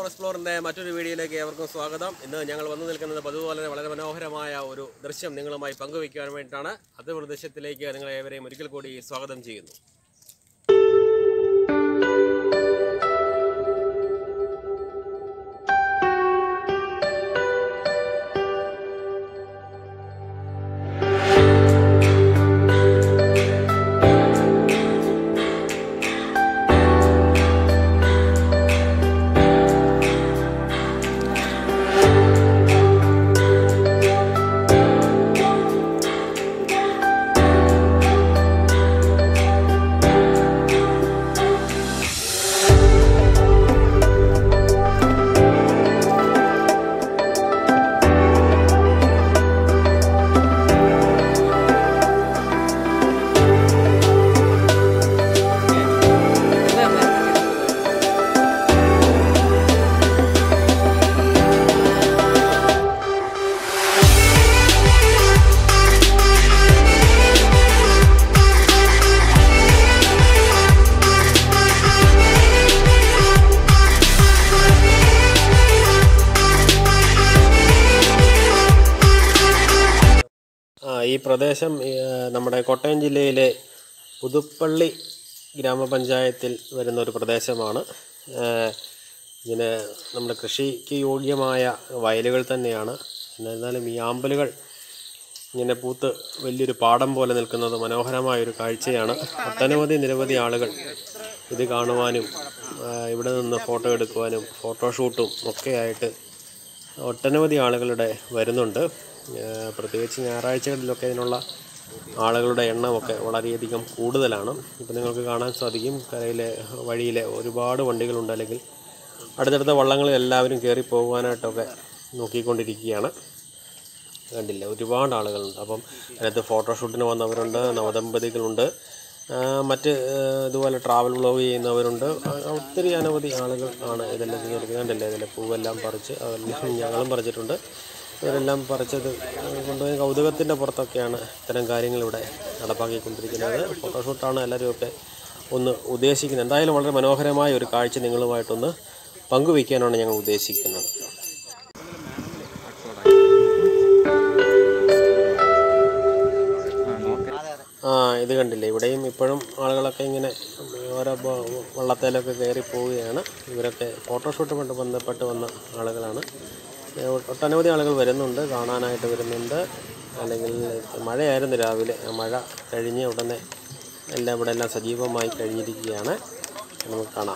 എക്സ്പ്ലോറിൻ്റെ മറ്റൊരു വീഡിയോയിലേക്ക് ഏവർക്കും സ്വാഗതം ഇന്ന് ഞങ്ങൾ വന്നു നിൽക്കുന്നത് പതിവുപോലെ തന്നെ വളരെ മനോഹരമായ ഒരു ദൃശ്യം നിങ്ങളുമായി പങ്കുവയ്ക്കുവാൻ വേണ്ടിയിട്ടാണ് അത് ദൃശ്യത്തിലേക്ക് നിങ്ങളെ ഏവരെയും ഒരിക്കൽ കൂടി സ്വാഗതം ചെയ്യുന്നു ആ, ഈ പ്രദേശം ഈ, ആ, നമ്മുടെ കോട്ടയം ജില്ലയിലെ പുതുപ്പള്ളി ഗ്രാമപഞ്ചായത്തിൽ വരുന്ന ഒരു പ്രദേശമാണ് ആ, ഇതിന് നമ്മുടെ കൃഷിക്ക് യോഗ്യമായ വയലുകൾ തന്നെയാണ് എന്നിരുന്നാലും ഈ ആമ്പലുകൾ ഇങ്ങനെ പൂത്ത് വലിയൊരു പാടം പോലെ നിൽക്കുന്നത് മനോഹരമായ ഒരു കാഴ്ചയാണ് ഒട്ടനവധി നിരവധി ആളുകൾ ഇത് കാണുവാനും ആ, ഇവിടെ നിന്ന് ഫോട്ടോ എടുക്കുവാനും ഫോട്ടോഷൂട്ടും ഒക്കെയായിട്ട് ഒട്ടനവധി ആളുകളുടെ വരുന്നുണ്ട് ഏഹ് പ്രത്യേകിച്ച് ഞായറാഴ്ചകളിലൊക്കെ ഇതിനുള്ള ആളുകളുടെ എണ്ണമൊക്കെ വളരെയധികം കൂടുതലാണ് ഇപ്പം നിങ്ങൾക്ക് കാണാൻ സാധിക്കും കരയിലെ വഴിയിലെ ഒരുപാട് വണ്ടികളുണ്ട് അല്ലെങ്കിൽ അടുത്തടുത്ത വള്ളങ്ങളിൽ എല്ലാവരും കയറി പോകുവാനായിട്ടൊക്കെ നോക്കിക്കൊണ്ടിരിക്കുകയാണ് കണ്ടില്ല ഒരുപാട് ആളുകളുണ്ട് അപ്പം അതിനകത്ത് ഫോട്ടോഷൂട്ടിന് വന്നവരുണ്ട് നവദമ്പതികളുണ്ട് ആ, മറ്റ് ആ, ഇതുപോലെ ട്രാവൽ വ്ളോഗ് ചെയ്യുന്നവരുണ്ട് ആ, ഒത്തിരി അനവധി ആളുകൾ ആണ് ഇതെല്ലാം ചെയ്തെടുക്കുന്നുണ്ടല്ലേ ഇതിലെ പൂവെല്ലാം പറിച്ച് അതെല്ലാം ഞങ്ങളും പറിച്ചിട്ടുണ്ട് ഇവരെല്ലാം പറിച്ചത് കൊണ്ടുപോയി കൗതുകത്തിൻ്റെ പുറത്തൊക്കെയാണ് ഇത്തരം കാര്യങ്ങൾ ഇവിടെ നടപ്പാക്കിക്കൊണ്ടിരിക്കുന്നത് ഫോട്ടോഷൂട്ടാണ് എല്ലാവരും ഒക്കെ ഒന്ന് ഉദ്ദേശിക്കുന്നത് എന്തായാലും വളരെ മനോഹരമായ ഒരു കാഴ്ച നിങ്ങളുമായിട്ടൊന്ന് പങ്കുവയ്ക്കാനാണ് ഞങ്ങൾ ഉദ്ദേശിക്കുന്നത് ആ ഇത് കണ്ടില്ലേ ഇവിടെയും ഇപ്പോഴും ആളുകളൊക്കെ ഇങ്ങനെ ഓരോ ബ- വള്ളത്തേലൊക്കെ കയറി പോവുകയാണ് ഇവരൊക്കെ ഫോട്ടോഷൂട്ട് കൊണ്ട് ബന്ധപ്പെട്ട് വന്ന ആളുകളാണ് ഏ, ഒട്ടനവധി ആളുകൾ വരുന്നുണ്ട് കാണാനായിട്ട് വരുന്നുണ്ട് അല്ലെങ്കിൽ മഴയായിരുന്നു രാവിലെ ആ മഴ കഴിഞ്ഞ് ഉടനെ എല്ലാം ഇവിടെ എല്ലാം സജീവമായി കഴിഞ്ഞിരിക്കുകയാണ് നമുക്ക് കാണാം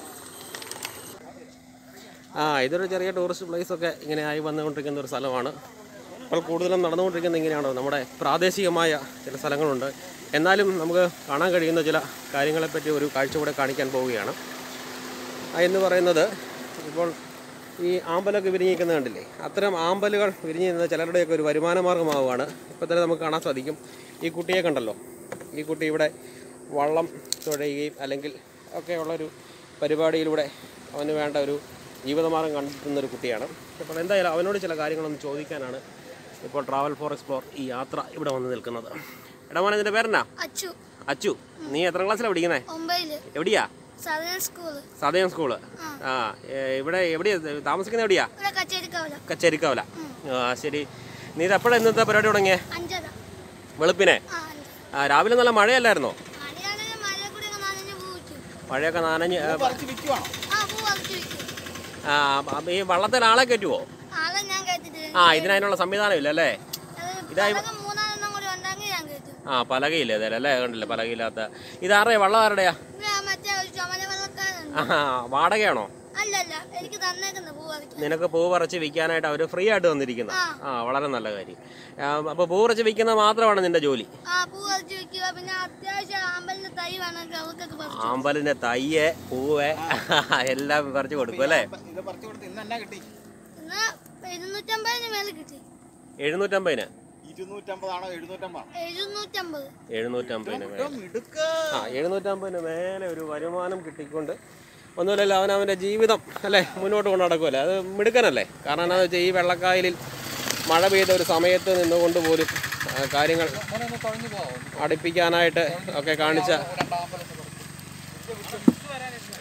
ആ ഇതൊരു ചെറിയ ടൂറിസ്റ്റ് പ്ലേസ് ഒക്കെ ഇങ്ങനെ ആയി വന്നുകൊണ്ടിരിക്കുന്ന ഒരു സ്ഥലമാണ് ഇപ്പോൾ കൂടുതലും നടന്നുകൊണ്ടിരിക്കുന്നത് ഇങ്ങനെയാണ് നമ്മുടെ പ്രാദേശികമായ ചില സ്ഥലങ്ങളുണ്ട് എന്നാലും നമുക്ക് കാണാൻ കഴിയുന്ന ചില കാര്യങ്ങളെപ്പറ്റി ഒരു കാഴ്ച കൂടെ കാണിക്കാൻ പോവുകയാണ് ആ എന്ന് പറയുന്നത് ഇപ്പോൾ ഈ ആമ്പലൊക്കെ വിരിഞ്ഞിരിക്കുന്നത് കണ്ടില്ലേ അത്തരം ആമ്പലുകൾ വിരിഞ്ഞ് നിന്നത് ചിലരുടെയൊക്കെ ഒരു വരുമാന മാർഗ്ഗമാവുകയാണ് ഇപ്പോൾ തന്നെ നമുക്ക് കാണാൻ സാധിക്കും ഈ കുട്ടിയെ കണ്ടല്ലോ ഈ കുട്ടി ഇവിടെ വള്ളം തുഴയുകയും അല്ലെങ്കിൽ ഒക്കെയുള്ളൊരു പരിപാടിയിലൂടെ അവന് വേണ്ട ഒരു ജീവിതമാർഗം കണ്ടെത്തുന്ന ഒരു കുട്ടിയാണ് അപ്പോൾ എന്തായാലും അവനോട് ചില കാര്യങ്ങളൊന്ന് ചോദിക്കാനാണ് ഇപ്പോൾ ട്രാവൽ ഫോർ എക്സ്പ്ലോർ ഈ യാത്ര ഇവിടെ വന്ന് നിൽക്കുന്നത് എടാ മോനെ നിന്റെ പേരെന്നാ അച്ചു അച്ചു നീ എത്ര ക്ലാസ്സിലാണ് പഠിക്കുന്നത് ഒമ്പതില് എവിടെയാ സദൻ സ്കൂള് സതയം സ്കൂള് ആ ഏ, ഇവിടെ എവിടെയാ താമസിക്കുന്നത് എവിടെയാ ഇവിടെ കച്ചേരിക്കാവില്ല കച്ചേരിക്കാവല ആ ശരി നീ ഇത് എപ്പോഴാണ് ഇന്നത്തെ പരിപാടി തുടങ്ങിയേ അഞ്ചര വെളുപ്പിനെ ആ അഞ്ചര ആ രാവിലെ നല്ല മഴയല്ലായിരുന്നോ മഴയാണെങ്കിൽ മഴ കൂടി അങ്ങ് നനഞ്ഞ് പൂ വെക്കും മഴയൊക്കെ നനഞ്ഞ് ഏ, ആ പൂ പറിച്ച് വെക്കും ആ, അപ്പൊ ഈ വള്ളത്തിൽ ആളെ കയറ്റുവോ ആളെ ഞാൻ കേട്ടിട്ട് ആ ഇതിനതിനുള്ള സംവിധാനം ഇല്ല അല്ലേ ഇതായി- പലക മൂന്നാലെണ്ണം കൂടി ഉണ്ടെങ്കിൽ ഞാൻ കേട്ടു ആ പലകയില്ല ഇതല്ലേ അല്ലേ കണ്ടില്ല പലകയില്ലാത്ത ഇതാരുടെ വള്ളം ആരുടെയാ ഇവിടെ മറ്റേ ഒരു ചുമല വെള്ളക്കാരുണ്ട് ആ വാടകയാണോ അല്ലല്ല എനിക്ക് തന്നേക്കുന്ന പൂ പറിക്കാൻ നിനക്ക് പൂ പറിച്ച് വിൽക്കാനായിട്ട് അവർ ഫ്രീ ആയിട്ട് വന്നിരിക്കുന്നത് ആ. ആ വളരെ നല്ല കാര്യം അപ്പോൾ പൂ പറിച്ച് വിൽക്കുന്നത് മാത്രമാണ് നിന്റെ ജോലി ആ പൂ പറിച്ച് വെക്കുക പിന്നെ അത്യാവശ്യം ആമ്പലിന്റെ തൈ വേണമെങ്കിൽ അവർക്കൊക്കെ പറിച്ചു ആമ്പലിന്റെ തയ്യ് പൂവ് എല്ലാം പറിച്ച് കൊടുക്കും അല്ലേ ഇത് പറിച്ചു കൊടുത്ത് ഇന്ന് എന്നാ കിട്ടി ഇന്ന് ഇരുന്നൂറ്റമ്പതിന് മേലെ കിട്ടി എഴുന്നൂറ്റമ്പതിന് ഇരുന്നൂറ്റമ്പതാണോ എഴുന്നൂറ്റമ്പതാണോ എഴുന്നൂറ്റമ്പത് എഴുന്നൂറ്റമ്പതിന് മേലെ മിടുക്ക ആ എഴുന്നൂറ്റമ്പതിന് മേലെ ഒരു വരുമാനം കിട്ടിക്കൊണ്ട് ഒന്നുമില്ലല്ലോ അവൻ അവൻ്റെ ജീവിതം അല്ലേ മുന്നോട്ട് കൊണ്ട് നടക്കുമല്ലേ അത് മിടുക്കനല്ലേ കാരണം എന്താണെന്ന് വെച്ചാൽ ഈ വെള്ളക്കായലിൽ മഴ പെയ്ത ഒരു സമയത്ത് നിന്നുകൊണ്ട് പോലും ആ, കാര്യങ്ങൾ മോനെ ഒന്ന് തുഴഞ്ഞു പോവോ അടുപ്പിക്കാനായിട്ട് ഒക്കെ കാണിച്ച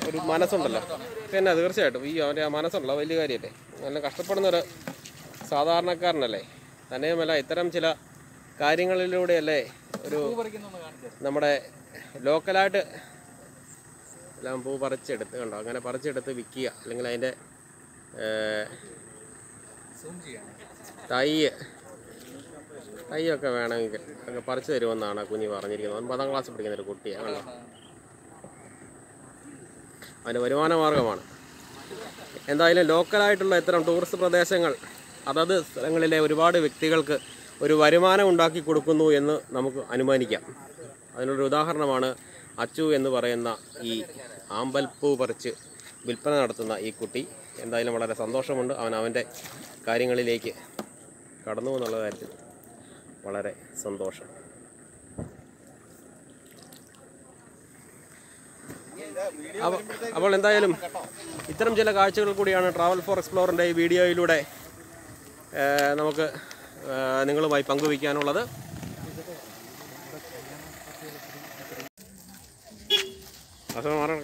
ഒരു മനസ്സുണ്ടല്ലോ പിന്നെ തീർച്ചയായിട്ടും ഈ അവൻ്റെ ആ മനസ്സുണ്ടല്ലോ വലിയ കാര്യമല്ലേ നല്ല കഷ്ടപ്പെടുന്നൊരു സാധാരണക്കാരനല്ലേ തന്നെയുമല്ല ഇത്തരം ചില കാര്യങ്ങളിലൂടെയല്ലേ ഒരു നമ്മുടെ ലോക്കലായിട്ട് എല്ലാം പൂ പറിച്ചെടുത്ത് കണ്ടോ അങ്ങനെ പറിച്ചെടുത്ത് വിൽക്കുക അല്ലെങ്കിൽ അതിൻ്റെ തൈ തൈയൊക്കെ വേണമെങ്കിൽ ഒക്കെ പറിച്ചു തരുമെന്നാണ് കുഞ്ഞ് പറഞ്ഞിരിക്കുന്നത് അവൻ പത്താം ക്ലാസ് പഠിക്കുന്ന ഒരു കുട്ടിയാണ് കണ്ടോ അതിൻ്റെ വരുമാന മാർഗമാണ് എന്തായാലും ലോക്കലായിട്ടുള്ള ഇത്തരം ടൂറിസ്റ്റ് പ്രദേശങ്ങൾ അതത് സ്ഥലങ്ങളിലെ ഒരുപാട് വ്യക്തികൾക്ക് ഒരു വരുമാനം ഉണ്ടാക്കി കൊടുക്കുന്നു എന്ന് നമുക്ക് അനുമാനിക്കാം അതിനൊരു ഉദാഹരണമാണ് അച്ചു എന്ന് പറയുന്ന ഈ ആമ്പൽപ്പൂ പറിച്ച് വിൽപ്പന നടത്തുന്ന ഈ കുട്ടി എന്തായാലും വളരെ സന്തോഷമുണ്ട് അവൻ അവൻ്റെ കാര്യങ്ങളിലേക്ക് കടന്നു എന്നുള്ള കാര്യത്തിൽ വളരെ സന്തോഷം അപ്പോൾ അപ്പോൾ എന്തായാലും ഇത്തരം ചില കാഴ്ചകൾ കൂടിയാണ് ട്രാവൽ ഫോർ എക്സ്പ്ലോറിൻ്റെ ഈ വീഡിയോയിലൂടെ ഏഹ്, നമുക്ക് ഏഹ്, നിങ്ങളുമായി പങ്കുവയ്ക്കാനുള്ളത് അസുഖം മാറണം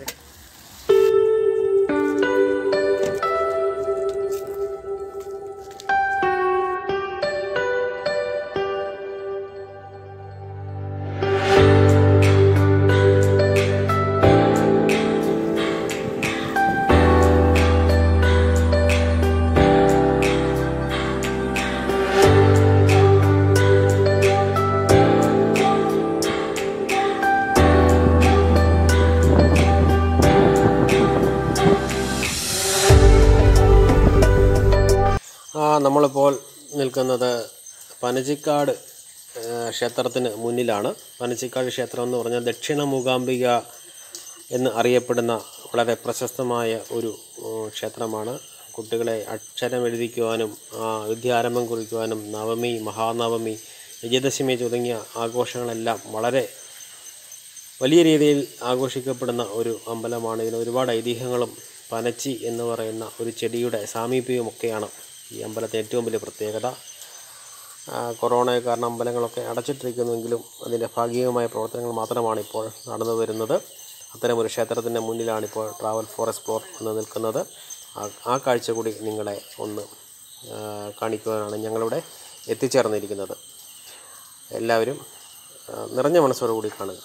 ആ നമ്മളിപ്പോൾ നിൽക്കുന്നത് പനച്ചിക്കാട് ആ, ക്ഷേത്രത്തിന് മുന്നിലാണ് പനച്ചിക്കാട് ക്ഷേത്രം എന്ന് പറഞ്ഞാൽ ദക്ഷിണ മൂകാംബിക എന്ന് അറിയപ്പെടുന്ന വളരെ പ്രശസ്തമായ ഒരു ഉം, ക്ഷേത്രമാണ് കുട്ടികളെ അക്ഷരം എഴുതിക്കുവാനും ആ, വിദ്യാരംഭം കുറിക്കുവാനും നവമി മഹാനവമി വിജയദശമി തുടങ്ങിയ ആഘോഷങ്ങളെല്ലാം വളരെ വലിയ രീതിയിൽ ആഘോഷിക്കപ്പെടുന്ന ഒരു അമ്പലമാണ് ഇതിന് ഒരുപാട് ഐതിഹ്യങ്ങളും പനച്ചി എന്ന് പറയുന്ന ഒരു ചെടിയുടെ സാമീപ്യവുമൊക്കെയാണ് ഈ അമ്പലത്തെ ഏറ്റവും വലിയ പ്രത്യേകത ആ, കൊറോണ കാരണം അമ്പലങ്ങളൊക്കെ അടച്ചിട്ടിരിക്കുന്നുവെങ്കിലും അതിൻ്റെ ഭാഗികമായ പ്രവർത്തനങ്ങൾ മാത്രമാണ് ഇപ്പോൾ നടന്നു വരുന്നത് അത്തരമൊരു ക്ഷേത്രത്തിൻ്റെ മുന്നിലാണിപ്പോൾ ട്രാവൽ ഫോർ എക്സ്പ്ലോർ എന്ന് നിൽക്കുന്നത് ആ- ആ കാഴ്ച കൂടി നിങ്ങളെ ഒന്ന് ആ, കാണിക്കുവാനാണ് ഞങ്ങളിവിടെ എത്തിച്ചേർന്നിരിക്കുന്നത് എല്ലാവരും ആ, നിറഞ്ഞ മനസ്സോടുകൂടി കാണുക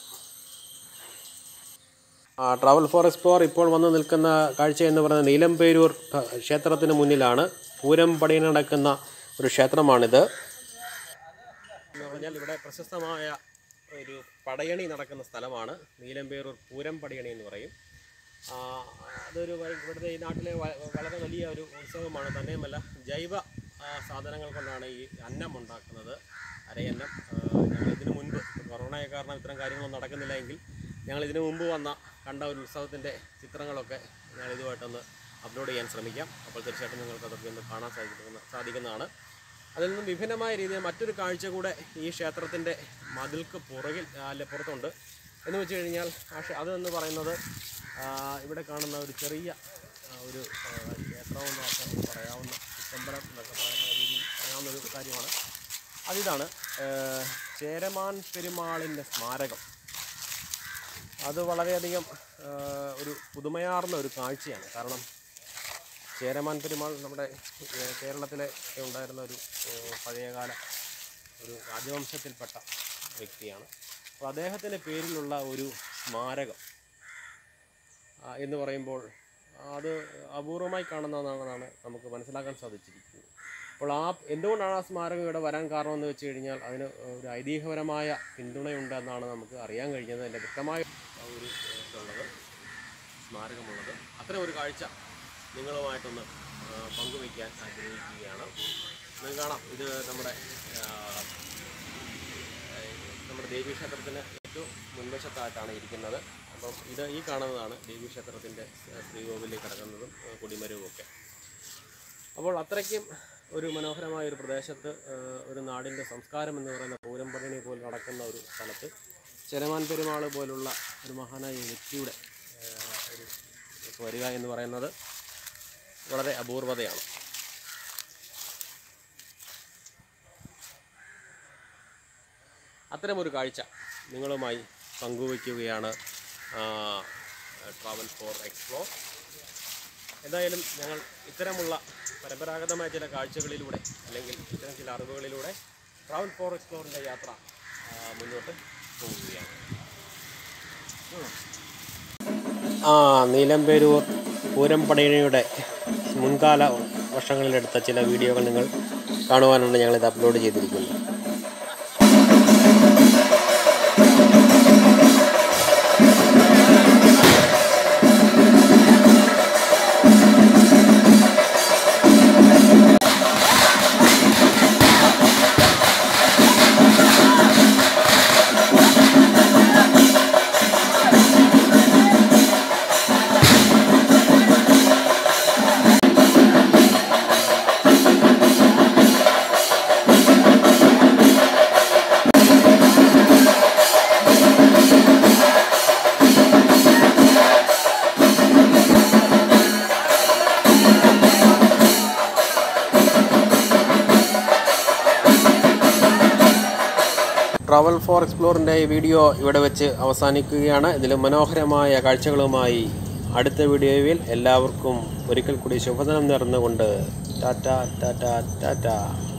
ആ, ട്രാവൽ ഫോർ എക്സ്പ്ലോർ ഇപ്പോൾ വന്ന് നിൽക്കുന്ന കാഴ്ച എന്ന് പറയുന്നത് നീലംപേരൂർ ഭ- ക്ഷേത്രത്തിന് മുന്നിലാണ് പൂരം പടി നടക്കുന്ന ഒരു ക്ഷേത്രമാണിത് എന്ന് പറഞ്ഞാൽ ഇവിടെ പ്രശസ്തമായ ഒരു പടയണി നടക്കുന്ന സ്ഥലമാണ് നീലംപേരൂർ പൂരം പടയണി എന്ന് പറയും ആ, അതൊരു വ- ഇവിടുത്തെ ഈ നാട്ടിലെ വ- വളരെ വലിയ ഒരു ഉത്സവമാണ് തന്നെയുമല്ല ജൈവ ആ, സാധനങ്ങൾ കൊണ്ടാണ് ഈ അന്നം ഉണ്ടാക്കുന്നത് അരയന്നം ആ, ഞങ്ങൾ ഇതിനു മുൻപ് കൊറോണ കാരണം ഇത്തരം കാര്യങ്ങളൊന്നും നടക്കുന്നില്ല എങ്കിൽ ഞങ്ങൾ ഇതിനു മുമ്പ് വന്ന കണ്ട ഒരു ഉത്സവത്തിൻ്റെ ചിത്രങ്ങളൊക്കെ ഞങ്ങൾ ഇതുമായിട്ടൊന്ന് അപ്ലോഡ് ചെയ്യാൻ ശ്രമിക്കാം അപ്പോൾ തീർച്ചയായിട്ടും നിങ്ങൾക്ക് അതൊക്കെ ഒന്ന് കാണാൻ സാധിക്കുന്ന സാധിക്കുന്നതാണ് അതിൽ നിന്നും വിഭിന്നമായ രീതിയിൽ മറ്റൊരു കാഴ്ച കൂടെ ഈ ക്ഷേത്രത്തിൻ്റെ മതിൽക്ക് പുറകിൽ ആ, അല്ല പുറത്തുണ്ട് എന്ന് വെച്ച് കഴിഞ്ഞാൽ ആ ക്ഷേ- അതെന്ന് പറയുന്നത് ആ, ഇവിടെ കാണുന്ന ഒരു ചെറിയ ആ, ഒരു ആ, ക്ഷേത്രമെന്ന് ഒക്കെ നമുക്ക് പറയാവുന്ന ചിദംബരം എന്നൊക്കെ പറയുന്ന രീതിയിൽ പറയാവുന്ന ഒരു കാര്യമാണ് അതിതാണ് ആ, ചേരമാൻ പെരുമാളിൻ്റെ സ്മാരകം അത് വളരെയധികം ആ, ഒരു പുതുമയാർന്ന ഒരു കാഴ്ചയാണ് കാരണം ചേരമാൻ പെരുമാൾ നമ്മുടെ ഏ, കേരളത്തിലെ ഉണ്ടായിരുന്ന ഒരു ഏ, പഴയകാല ഒരു രാജവംശത്തിൽപ്പെട്ട വ്യക്തിയാണ് അപ്പോൾ അദ്ദേഹത്തിൻ്റെ പേരിലുള്ള ഒരു സ്മാരകം ആ, എന്ന് പറയുമ്പോൾ അത് അപൂർവമായി കാണുന്നതാണെന്നാണ് നമുക്ക് മനസ്സിലാക്കാൻ സാധിച്ചിരിക്കുന്നത് അപ്പോൾ ആ എന്തുകൊണ്ടാണ് ആ സ്മാരകം ഇവിടെ വരാൻ കാരണമെന്ന് വെച്ച് കഴിഞ്ഞാൽ അതിന് ഒരു ഐതിഹ്യപരമായ പിന്തുണയുണ്ട് എന്നാണ് നമുക്ക് അറിയാൻ കഴിഞ്ഞത് അതിൻ്റെ വ്യക്തമായ ഒരു ഇതുള്ളത് സ്മാരകമുള്ളത് അത്തരം ഒരു കാഴ്ച നിങ്ങളുമായിട്ടൊന്ന് ആ, പങ്കുവയ്ക്കാൻ ആഗ്രഹിക്കുകയാണ് നിങ്ങൾക്ക് കാണാം ഇത് നമ്മുടെ ആ, ഏഹ്, നമ്മുടെ ദേവീക്ഷേത്രത്തിന് ഏറ്റവും മുൻവശത്തായിട്ടാണ് ഇരിക്കുന്നത് അപ്പം ഇത് ഈ കാണുന്നതാണ് ദേവീക്ഷേത്രത്തിൻ്റെ ശ്രീകോവിലിൽ കിടക്കുന്നതും ഏഹ്, കൊടിമരവും ഒക്കെ അപ്പോൾ അത്രയ്ക്കും ഒരു മനോഹരമായ ഒരു പ്രദേശത്ത് ഏഹ്, ഒരു നാടിൻ്റെ സംസ്കാരം എന്ന് പറയുന്ന പൂരംപടണി പോലെ നടക്കുന്ന ഒരു സ്ഥലത്ത് ചെരമാൻ പെരുമാൾ പോലുള്ള ഒരു മഹാനായ വ്യക്തിയുടെ ഏഹ്, ഒരു ഒക്കെ വരിക എന്ന് പറയുന്നത് വളരെ അപൂർവതയാണ് അത്തരമൊരു കാഴ്ച നിങ്ങളുമായി പങ്കുവയ്ക്കുകയാണ് ആ, ട്രാവൽ ഫോർ എക്സ്പ്ലോർ എന്തായാലും ഞങ്ങൾ ഇത്തരമുള്ള പരമ്പരാഗതമായ ചില കാഴ്ചകളിലൂടെ അല്ലെങ്കിൽ ഇത്തരം ചില അറിവുകളിലൂടെ ട്രാവൽ ഫോർ എക്സ്പ്ലോറിൻ്റെ യാത്ര ആ, മുന്നോട്ട് പോവുകയാണ് ആ നീലമ്പേരൂർ പൂരം പടയണിയുടെ മുൻകാല വർഷങ്ങളിലെടുത്ത ചില വീഡിയോകൾ നിങ്ങൾ കാണുവാനാണ് ഞങ്ങളിത് അപ്ലോഡ് ചെയ്തിരിക്കുന്നത് ട്രാവൽ ഫോർ എക്സ്പ്ലോറിൻ്റെ ഈ വീഡിയോ ഇവിടെ വെച്ച് അവസാനിക്കുകയാണ് ഇതിൽ മനോഹരമായ കാഴ്ചകളുമായി അടുത്ത വീഡിയോയിൽ എല്ലാവർക്കും ഒരിക്കൽ കൂടി ശുഭദിനം നേർന്നുകൊണ്ട് ടാറ്റ ടാറ്റ ടാറ്റ